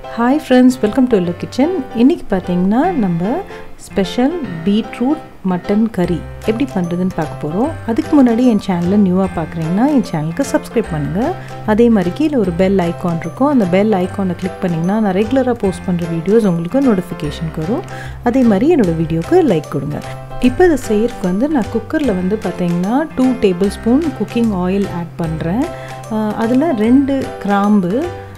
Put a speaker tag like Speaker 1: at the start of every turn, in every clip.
Speaker 1: hi friends welcome to yellow kitchen இன்றைக்கி பார்த்தீங்கன்னா நம்ம ஸ்பெஷல் பீட்ரூட் மட்டன் கறி எப்படி பண்ணுறதுன்னு பார்க்க போகிறோம் அதுக்கு முன்னாடி என் சேனலை நியூவாக பார்க்குறீங்கன்னா என் சேனலுக்கு சப்ஸ்கிரைப் பண்ணுங்கள் அதே மாதிரி கீழே ஒரு பெல் ஐக்கான் இருக்கும் அந்த பெல் ஐக்கானை கிளிக் பண்ணிங்கன்னா நான் ரெகுலராக போஸ்ட் பண்ணுற வீடியோஸ் உங்களுக்கு நோட்டிஃபிகேஷனுக்கு வரும் அதே மாதிரி என்னோடய வீடியோக்கு லைக் கொடுங்க இப்போ இதை செய்யறதுக்கு வந்து நான் குக்கரில் வந்து பார்த்தீங்கன்னா two tablespoon cooking oil add பண்ணுறேன் அதில் ரெண்டு கிராம்பு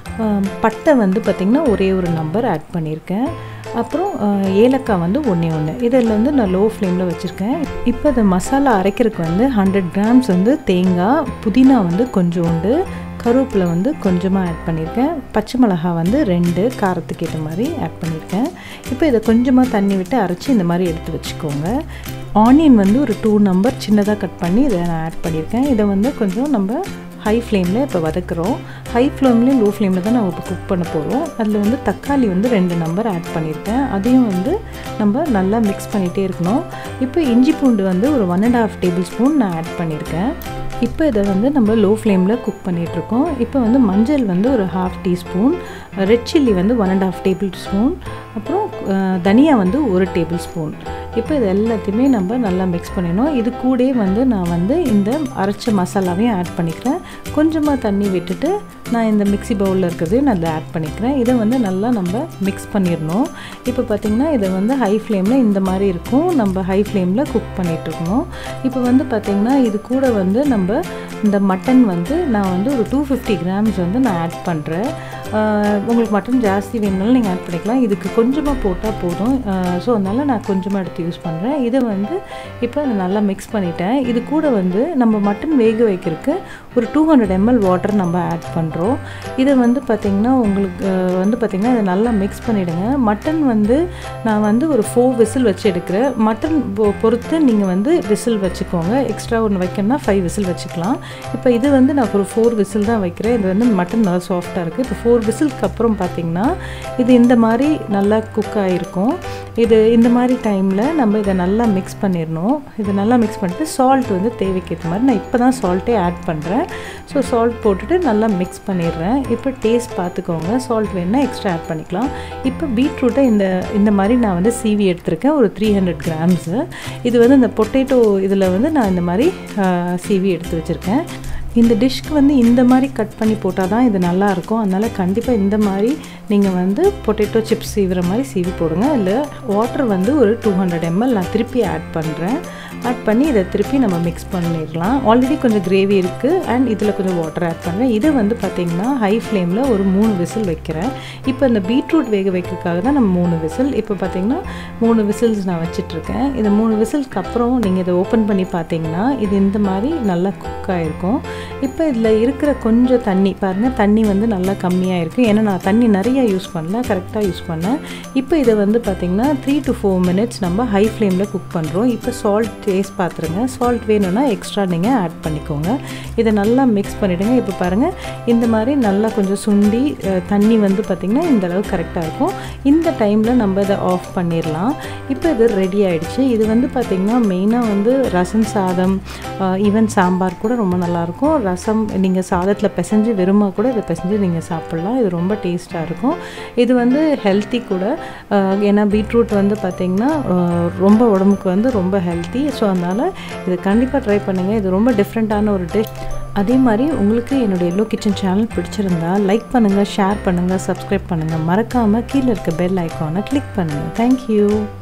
Speaker 1: பட்டை வந்து பார்த்திங்கன்னா ஒரே ஒரு நம்பர் ஆட் பண்ணியிருக்கேன் அப்புறம் ஏலக்காய் வந்து ஒன்றே ஒன்று இதில் வந்து நான் லோ ஃப்ளேமில் வச்சுருக்கேன் இப்போ இந்த மசாலா அரைக்கிறதுக்கு வந்து ஹண்ட்ரட் கிராம்ஸ் வந்து தேங்காய் புதினா வந்து கொஞ்சோண்டு கருவேப்பிலை வந்து கொஞ்சமாக ஆட் பண்ணியிருக்கேன் பச்சை மிளகா வந்து ரெண்டு காரத்துக்கு ஏற்ற மாதிரி ஆட் பண்ணியிருக்கேன் இப்போ இதை கொஞ்சமாக தண்ணி விட்டு அரைச்சி இந்த மாதிரி எடுத்து வச்சுக்கோங்க ஆனியன் வந்து ஒரு டூ நம்பர் சின்னதாக கட் பண்ணி இதை நான் ஆட் பண்ணியிருக்கேன் இதை வந்து கொஞ்சம் நம்ம ஹை ஃப்ளேமில் இப்போ வதக்குறோம் ஹை ஃப்ளேம்லேயும் லோ ஃப்ளேமில் தான் நம்ம இப்போ குக் பண்ண போகிறோம் அதில் வந்து தக்காளி வந்து ரெண்டு நம்பர் ஆட் பண்ணியிருக்கேன் அதையும் வந்து நம்ம நல்லா மிக்ஸ் பண்ணிகிட்டே இருக்கணும் இப்போ இஞ்சி பூண்டு வந்து ஒரு one and half tablespoon நான் ஆட் பண்ணியிருக்கேன் இப்போ இதை வந்து நம்ம லோ ஃப்ளேமில் குக் பண்ணிகிட்ருக்கோம் இப்போ வந்து மஞ்சள் வந்து ஒரு ஹாஃப் டீஸ்பூன் ரெட் சில்லி வந்து one and half tablespoon அப்புறம் தனியா வந்து ஒரு டேபிள் ஸ்பூன் இப்போ இது எல்லாத்தையுமே நம்ம நல்லா மிக்ஸ் பண்ணிடணும் இது கூட வந்து நான் வந்து இந்த அரைச்ச மசாலாவையும் ஆட் பண்ணிக்கிறேன் கொஞ்சமாக தண்ணி விட்டுட்டு நான் இந்த மிக்சி பவுலில் இருக்கிறதையும் நான் இதை ஆட் பண்ணிக்கிறேன் இதை வந்து நல்லா நம்ம மிக்ஸ் பண்ணிடணும் இப்போ பார்த்திங்கன்னா இதை வந்து ஹை ஃப்ளேமில் இந்த மாதிரி இருக்கும் நம்ம ஹை ஃப்ளேமில் குக் பண்ணிகிட்ருக்கணும் இப்போ வந்து பார்த்திங்கன்னா இது கூட வந்து நம்ம இந்த மட்டன் வந்து நான் வந்து ஒரு டூ ஃபிஃப்டி கிராம்ஸ் வந்து நான் ஆட் பண்ணுறேன் உங்களுக்கு மட்டன் ஜாஸ்தி வேணுனாலும் நீங்கள் ஆட் பண்ணிக்கலாம் இதுக்கு கொஞ்சமாக போட்டால் போதும் ஸோ அதனால் நான் கொஞ்சமாக எடுத்து யூஸ் பண்ணுறேன் இதை வந்து இப்போ நல்லா மிக்ஸ் பண்ணிட்டேன் இது கூட வந்து நம்ம மட்டன் வேக வைக்கிறதுக்கு ஒரு டூ ஹண்ட்ரட் எம்எல் வாட்டர் நம்ம ஆட் பண்ணுறோம் இதை வந்து பார்த்திங்கன்னா உங்களுக்கு வந்து பார்த்திங்கன்னா இதை நல்லா மிக்ஸ் பண்ணிவிடுங்க மட்டன் வந்து நான் வந்து ஒரு ஃபோர் விசில் வச்சு எடுக்கிறேன் மட்டன் பொறுத்து நீங்கள் வந்து விசில் வச்சுக்கோங்க எக்ஸ்ட்ரா ஒன்று வைக்கணும்னா ஃபைவ் விசில் வச்சுக்கலாம் இப்போ இது வந்து நான் ஒரு ஃபோர் விசில் தான் வைக்கிறேன் இது வந்து மட்டன் நல்லா சாஃப்டாக இருக்குது இப்போ ஃபோர் விசிலுக்கு அப்புறம் பார்த்திங்கன்னா இது இந்த மாதிரி நல்லா குக் ஆகிருக்கும் இது இந்த மாதிரி டைமில் நம்ம இதை நல்லா மிக்ஸ் பண்ணிடணும் இதை நல்லா மிக்ஸ் பண்ணிட்டு சால்ட் வந்து தேவைக்கு ஏற்ற மாதிரி நான் இப்போ தான் சால்ட்டே ஆட் பண்ணுறேன் ஸோ சால்ட் போட்டுட்டு நல்லா மிக்ஸ் பண்ணிடுறேன் இப்போ டேஸ்ட் பார்த்துக்கோங்க சால்ட் வேணுன்னா எக்ஸ்ட்ரா ஆட் பண்ணிக்கலாம் இப்போ பீட்ரூட்டை இந்த இந்த மாதிரி நான் வந்து சீவி எடுத்திருக்கேன் ஒரு த்ரீ ஹண்ட்ரட் கிராம்ஸு இது வந்து இந்த பொட்டேட்டோ இதில் வந்து நான் இந்த மாதிரி சீவி எடுத்து வச்சுருக்கேன் இந்த டிஷ்க்கு வந்து இந்த மாதிரி கட் பண்ணி போட்டால் தான் இது நல்லாயிருக்கும் அதனால் கண்டிப்பாக இந்த மாதிரி நீங்கள் வந்து பொட்டேட்டோ சிப்ஸ் சீவுற மாதிரி சீவி போடுங்க இல்லை வாட்டர் வந்து ஒரு டூ ஹண்ட்ரட் எம்எல் நான் திருப்பி ஆட் பண்ணுறேன் ஆட் பண்ணி இதை திருப்பி நம்ம மிக்ஸ் பண்ணிடலாம் ஆல்ரெடி கொஞ்சம் கிரேவி இருக்குது அண்ட் இதில் கொஞ்சம் வாட்டர் ஆட் பண்ணுறேன் இதை வந்து பார்த்திங்கன்னா ஹை ஃப்ளேமில் ஒரு மூணு விசில் வைக்கிறேன் இப்போ இந்த பீட்ரூட் வேக வைக்கிறதுக்காக தான் நம்ம மூணு விசில் இப்போ பார்த்திங்கன்னா மூணு விசில்ஸ் நான் வச்சிட்ருக்கேன் இது மூணு விசில்ஸ்க்கு அப்புறம் நீங்கள் இதை ஓப்பன் பண்ணி பார்த்தீங்கன்னா இது இந்த மாதிரி நல்லா குக் ஆகிருக்கும் இப்போ இதில் இருக்கிற கொஞ்சம் தண்ணி பாருங்கள் தண்ணி வந்து நல்லா கம்மியாக இருக்குது ஏன்னா நான் தண்ணி நிறையா யூஸ் பண்ணல கரெக்டாக யூஸ் பண்ணேன் இப்போ இதை வந்து பார்த்திங்கன்னா த்ரீ டு ஃபோர் மினிட்ஸ் நம்ம ஹை ஃப்ளேமில் குக் பண்ணுறோம் இப்போ சால்ட் டேஸ்ட் பார்த்துருங்க சால்ட் வேணும்னா எக்ஸ்ட்ரா நீங்கள் ஆட் பண்ணிக்கோங்க இதை நல்லா மிக்ஸ் பண்ணிவிடுங்க இப்போ பாருங்கள் இந்த மாதிரி நல்லா கொஞ்சம் சுண்டி தண்ணி வந்து பார்த்திங்கன்னா இந்த அளவுக்கு கரெக்டாக இருக்கும் இந்த டைமில் நம்ம இதை ஆஃப் பண்ணிடலாம் இப்போ இது ரெடி ஆகிடுச்சு இது வந்து பார்த்திங்கன்னா மெயினாக வந்து ரசம் சாதம் ஈவன் சாம்பார் கூட ரொம்ப நல்லாயிருக்கும் ரசம் நீங்கள் சாதத்தில் பிசைஞ்சு வெறுமா கூட இதை பிசைஞ்சு நீங்கள் சாப்பிட்லாம் இது ரொம்ப டேஸ்ட்டாக இருக்கும் இது வந்து ஹெல்த்தி கூட ஏன்னா பீட்ரூட் வந்து பார்த்திங்கன்னா ரொம்ப உடம்புக்கு வந்து ரொம்ப ஹெல்த்தி ஸோ அதனால் இது கண்டிப்பாக ட்ரை பண்ணுங்கள் இது ரொம்ப டிஃப்ரெண்ட்டான ஒரு டிஷ் அதே மாதிரி உங்களுக்கு என்னோடய எல்லோ கிச்சன் சேனல் பிடிச்சிருந்தா லைக் பண்ணுங்கள் ஷேர் பண்ணுங்கள் சப்ஸ்கிரைப் பண்ணுங்கள் மறக்காமல் கீழே இருக்க பெல் ஐக்கானை கிளிக் பண்ணுங்கள் தேங்க்யூ